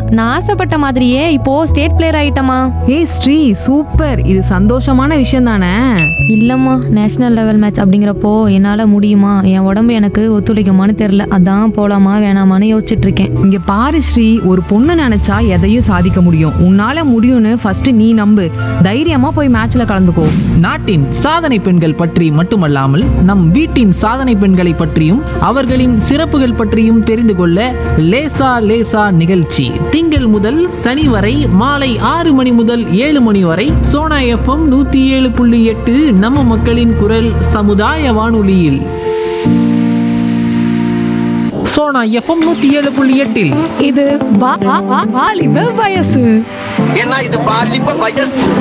நான் ஆசைப்பட்ட மாதிரியே இப்போ ஸ்டேட் பிளேயர் ஆயிட்டமா ஏய் ஸ்ரீ சூப்பர் இது சந்தோஷமான விஷயம் தானே இல்லம்மா நேஷனல் லெவல் மேட்ச் அப்படிங்கிறப்போ என்னால முடியுமா என் உடம்பு எனக்கு ஒத்துழைக்குமான்னு தெரியல அதான் போலாமா வேணாமான்னு யோசிச்சுட்டு இருக்கேன் இங்க பாரு ஸ்ரீ ஒரு பொண்ணு நினைச்சா எதையும் சாதிக்க முடியும் உன்னால முடியும்னு ஃபர்ஸ்ட் நீ நம்பு தைரியமா போய் மேட்ச்ல கலந்துக்கோ நாட்டின் சாதனை பெண்கள் பற்றி மட்டுமல்லாமல் நம் வீட்டின் சாதனை பெண்களை பற்றியும் அவர்களின் சிறப்புகள் பற்றியும் தெரிந்து கொள்ள லேசா லேசா நிகழ்ச்சி திங்கள் முதல் சனி வரை மாலை ஆறு மணி முதல் ஏழு மணி வரை சோனா எஃப்எம் நூத்தி ஏழு புள்ளி எட்டு நம்ம மக்களின் குரல் சமுதாய வானொலியில் சோனா எஃப்எம் நூத்தி ஏழு புள்ளி எட்டில் இது வா- வா- வா- வாலிப வயசு ஏன்னா இது பாலிப்ப வயசு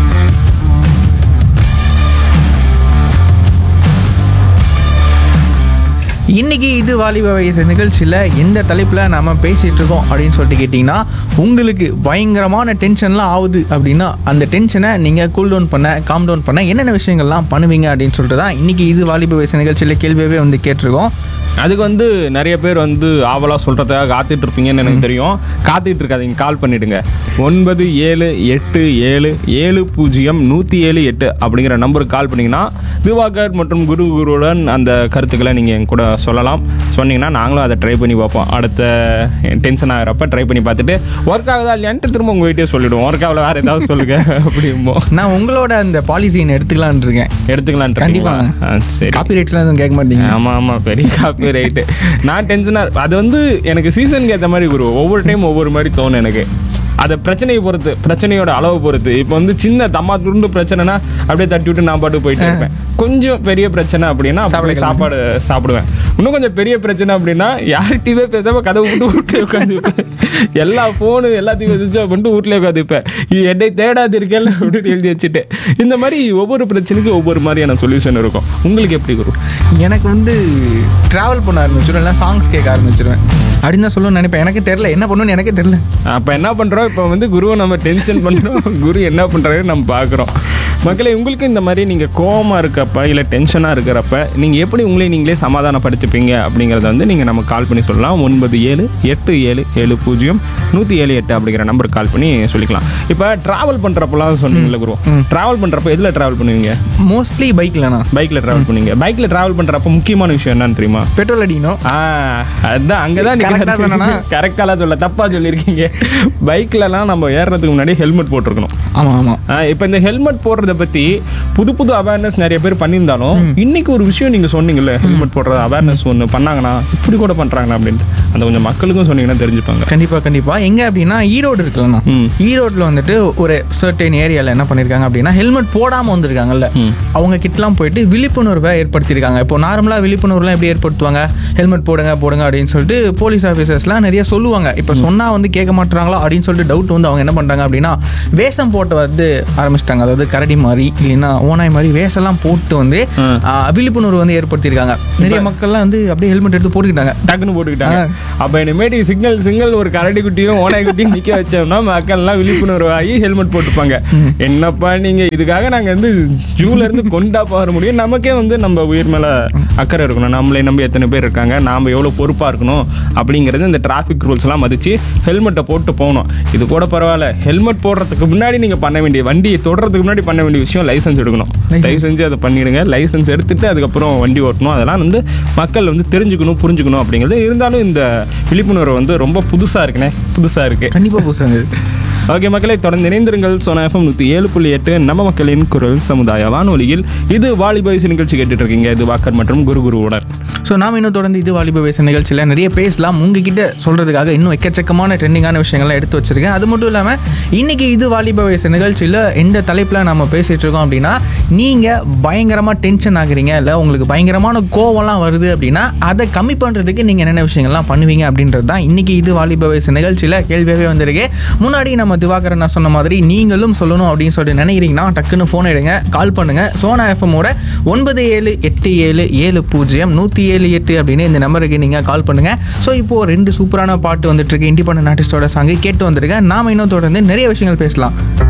இன்னைக்கு இது வாலிப வயசு நிகழ்ச்சியில் எந்த தலைப்பில் நம்ம பேசிகிட்டு இருக்கோம் அப்படின்னு சொல்லிட்டு கேட்டிங்கன்னா உங்களுக்கு பயங்கரமான டென்ஷன்லாம் ஆகுது அப்படின்னா அந்த டென்ஷனை நீங்கள் கூல் டவுன் பண்ண காம் டவுன் பண்ண என்னென்ன விஷயங்கள்லாம் பண்ணுவீங்க அப்படின்னு சொல்லிட்டு தான் இன்றைக்கி இது வாலிப வயசு நிகழ்ச்சியில் கேள்வியாகவே வந்து கேட்டிருக்கோம் அதுக்கு வந்து நிறைய பேர் வந்து ஆவலாக சொல்கிறதுக்காக காத்துட்டு இருப்பீங்கன்னு எனக்கு தெரியும் காத்துட்டு இருக்காதீங்க கால் பண்ணிடுங்க ஒன்பது ஏழு எட்டு ஏழு ஏழு பூஜ்ஜியம் நூற்றி ஏழு எட்டு அப்படிங்கிற நம்பருக்கு கால் பண்ணிங்கன்னா திவாகர் மற்றும் குரு குருவுடன் அந்த கருத்துக்களை நீங்கள் என் கூட சொல்லலாம் சொன்னீங்கன்னா நாங்களும் அதை ட்ரை பண்ணி பார்ப்போம் அடுத்த டென்ஷன் ஆகிறப்ப ட்ரை பண்ணி பார்த்துட்டு ஒர்க் ஆகுதா இல்லையான்ட்டு திரும்ப உங்கள் வீட்டே சொல்லிவிடுவோம் ஒர்க் ஆகல வேறு ஏதாவது சொல்லுங்க அப்படிம்போ நான் உங்களோட அந்த பாலிசியை எடுத்துக்கலான் இருக்கேன் எடுத்துக்கலாம் கண்டிப்பாக சரி காப்பி ரைட்ஸ்லாம் எதுவும் கேட்க மாட்டீங்க ஆமா ஆமா பெரிய காப்பி ரைட்டு நான் டென்ஷனாக அது வந்து எனக்கு சீசனுக்கு ஏற்ற மாதிரி குரு ஒவ்வொரு டைம் ஒவ்வொரு மாதிரி தோணும் எனக்கு அதை பிரச்சனையை பொறுத்து பிரச்சனையோட அளவு பொறுத்து இப்போ வந்து சின்ன தம்மா துருண்டு பிரச்சனைனா அப்படியே தட்டி விட்டு நான் பாட்டு போயிட்டு இருப்பேன் கொஞ்சம் பெரிய பிரச்சனை அப்படின்னா அப்படியே சாப்பாடு சாப்பிடுவேன் இன்னும் கொஞ்சம் பெரிய பிரச்சனை அப்படின்னா யார்கிட்டயுமே பேசாம கதவு விட்டு வீட்டில் உட்காந்துருப்பேன் எல்லா ஃபோனு எல்லாத்தையும் சுவிட்ச் ஆஃப் பண்ணிட்டு வீட்டில் உட்காந்துருப்பேன் இது என்னை தேடாது இருக்கேன் அப்படின்னு எழுதி வச்சுட்டு இந்த மாதிரி ஒவ்வொரு பிரச்சனைக்கும் ஒவ்வொரு மாதிரியான சொல்யூஷன் இருக்கும் உங்களுக்கு எப்படி குரு எனக்கு வந்து ட்ராவல் பண்ண ஆரம்பிச்சிடும் இல்லை சாங்ஸ் கேட்க ஆரம்பிச்சிருவேன் அப்படின்னு தான் சொல்லணும்னு நினைப்பேன் எனக்கு தெரில என்ன பண்ணணும்னு எனக்கே தெரில அப்போ என்ன பண்ணுறோம் இப்போ வந்து குருவை நம்ம டென்ஷன் பண்ணுறோம் குரு என்ன பண்ணுறாரு நம்ம பார்க்குறோம் மக்களே உங்களுக்கு இந்த மாதிரி நீங்கள் கோவமாக இருக்கப்ப இல்லை டென்ஷனாக இருக்கிறப்ப நீங்கள் எப்படி உங்களை நீங்களே சமாதானப்படுத்திப்பீங்க அப்படிங்கிறத வந்து நீங்கள் நம்ம கால் பண்ணி சொல்லலாம் ஒன்பது ஏழு எட்டு ஏழு ஏழு பூஜ்ஜியம் நூற்றி ஏழு எட்டு அப்படிங்கிற நம்பருக்கு கால் பண்ணி சொல்லிக்கலாம் இப்போ ட்ராவல் பண்ணுறப்பெல்லாம் சொன்னீங்களே குரு ட்ராவல் பண்ணுறப்ப எதில் ட்ராவல் பண்ணுவீங்க மோஸ்ட்லி பைக்லண்ணா பைக்கில் ட்ராவல் பண்ணுவீங்க பைக்கில் ட்ராவல் பண்ணுறப்ப முக்கியமான விஷயம் என்னன்னு தெரியுமா பெட்ரோல் அடிக்கணும் ஆ அதான் அங்கதான் Correct ஆ சொன்னேனா? கரெக்டாலாம் சொல்ல தப்பா சொல்லியிருக்கீங்க பைக்லலாம் நம்ம ஏறுறதுக்கு முன்னாடி ஹெல்மெட் போட்டிருக்கணும் ஆமாம் ஆமாம் இப்போ இந்த ஹெல்மெட் போடுறத பத்தி புது புது அவேர்னஸ் நிறைய பேர் பண்ணியிருந்தாலும் இன்னைக்கு ஒரு விஷயம் நீங்க சொன்னீங்கல்ல ஹெல்மெட் போடுறது அவேர்னஸ் ஒன்று பண்ணாங்கன்னா இப்படி கூட பண்றாங்களா அப்படின்ட்டு அந்த கொஞ்சம் மக்களுக்கும் சொன்னீங்கன்னா தெரிஞ்சுப்பாங்க கண்டிப்பாக கண்டிப்பாக எங்கே அப்படின்னா ஈரோடு இருக்குல்லண்ணா ம். ஈரோட்டில் வந்துட்டு ஒரு சர்டைன் ஏரியாவில் என்ன பண்ணியிருக்காங்க அப்படின்னா ஹெல்மெட் போடாமல் வந்திருக்காங்கல்ல அவங்க கிட்டலாம் போயிட்டு விழிப்புணர்வை ஏற்படுத்தியிருக்காங்க இப்போ நார்மலாக விழிப்புணர்வுலாம் எப்படி ஏற்படுத்துவாங்க ஹெல்மெட் போடுங்க போடுங்க அப்படின்னு சொல்லிட்டு போலீஸ் ஆஃபீஸர்ஸ்லாம் நிறைய சொல்லுவாங்க இப்போ சொன்னால் வந்து கேட்க மாட்டாங்களா அப்படின்னு சொல்லிட்டு டவுட் வந்து அவங்க என்ன பண்ணுறாங்க அப்படின்னா வேஷம் போட்டு வந்து ஆரம்பிச்சிட்டாங்க அதாவது கரடி மாதிரி இல்லைன்னா ஓனாய் மாதிரி வேஷம்லாம் போட்டு வந்து ஆ, விழிப்புணர்வு வந்து ஏற்படுத்தியிருக்காங்க நிறைய மக்கள்லாம் வந்து அப்படியே ஹெல்மெட் எடுத்து போட்டுக்கிட்டாங்க டக்குன்னு போட்டுக்கிட்டாங்க அப்ப இனிமேட்டு சிங்கிள் சிங்கிள் ஒரு கரடி குட்டியும் ஓனாய் குட்டியும் நிக்க வச்சோம்னா மக்கள் எல்லாம் விழிப்புணர்வு ஆகி ஹெல்மெட் போட்டுப்பாங்க என்னப்பா நீங்க இதுக்காக நாங்க வந்து ஜூல இருந்து கொண்டா போக முடியும் நமக்கே வந்து நம்ம உயிர் மேல அக்கறை இருக்கணும் நம்மளை நம்பி எத்தனை பேர் இருக்காங்க நாம எவ்வளவு பொறுப்பா இருக்கணும் அப்படிங்கிறது இந்த டிராஃபிக் ரூல்ஸ் எல்லாம் மதிச்சு ஹெல்மெட்டை போட்டு போகணும் இது கூட பரவாயில்ல ஹெல்மெட் போடுறதுக்கு முன்னாடி நீங்க பண்ண வேண்டிய வண்டியை தொடறதுக்கு முன்னாடி பண்ண வேண்டிய விஷயம் லைசன்ஸ் எடுக்கணும் தயவு செஞ்சு அதை பண்ணிடுங்க லைசன்ஸ் எடுத்துட்டு அதுக்கப்புறம் வண்டி ஓட்டணும் அதெல்லாம் வந்து மக்கள் வந்து தெரிஞ்சுக்கணும் புரிஞ்சுக்கணும் அப்படிங்கிறது இருந்தாலும் இந்த விழிப்புணர்வு வந்து ரொம்ப புதுசா இருக்குண்ணே புதுசா இருக்கு கண்டிப்பாக புதுசாக ஓகே மக்களை தொடர்ந்து இணைந்திருங்கள் சோனா எஃப்எம் நூற்றி ஏழு புள்ளி எட்டு நம்ம மக்களின் குரல் சமுதாய வானொலியில் இது வாலிபாய்ஸ் நிகழ்ச்சி கேட்டுட்டு இருக்கீங்க இது வாக்கர் மற்றும் குரு குருவுடன் ஸோ நாம் இன்னும் தொடர்ந்து இது வாலிப பேச நிகழ்ச்சியில் நிறைய பேசலாம் உங்ககிட்ட சொல்கிறதுக்காக இன்னும் எக்கச்சக்கமான ட்ரெண்டிங்கான விஷயங்கள்லாம் எடுத்து வச்சிருக்கேன் அது மட்டும் இல்லாமல் இன்னைக்கு இது வாலிப வயசு நிகழ்ச்சியில் எந்த தலைப்பில் நம்ம பேசிகிட்டு இருக்கோம் அப்படின்னா நீங்கள் பயங்கரமாக டென்ஷன் ஆகுறீங்க இல்லை உங்களுக்கு பயங்கரமான கோவம்லாம் வருது அப்படின்னா அதை கம்மி பண்ணுறதுக்கு நீங்கள் என்னென்ன விஷயங்கள்லாம் பண்ணுவீங்க அப்படின்றது தான் இன்னைக்கு இது வாலிப வயசு நிகழ்ச்சியில் கேள்வியாகவே வந்திருக்கு முன்னாடி நம்ம திவாகரன் நான் சொன்ன மாதிரி நீங்களும் சொல்லணும் அப்படின்னு சொல்லிட்டு நினைக்கிறீங்கன்னா டக்குன்னு ஃபோன் எடுங்க கால் பண்ணுங்க சோனா எஃப்எம்மோட ஒன்பது ஏழு எட்டு ஏழு ஏழு பூஜ்ஜியம் நூற்றி ஏழு எட்டு அப்படின்னு இந்த நம்பருக்கு நீங்கள் கால் பண்ணுங்க ஸோ இப்போ ரெண்டு சூப்பரான பாட்டு வந்துட்டு இருக்கு இண்டிபெண்டன்ட் ஆர்டிஸ்டோட சாங்கு கேட்டு வந்திருக்கேன் நாம இன்னும் தொடர்ந்து நிறைய விஷயங்கள் பேசலாம்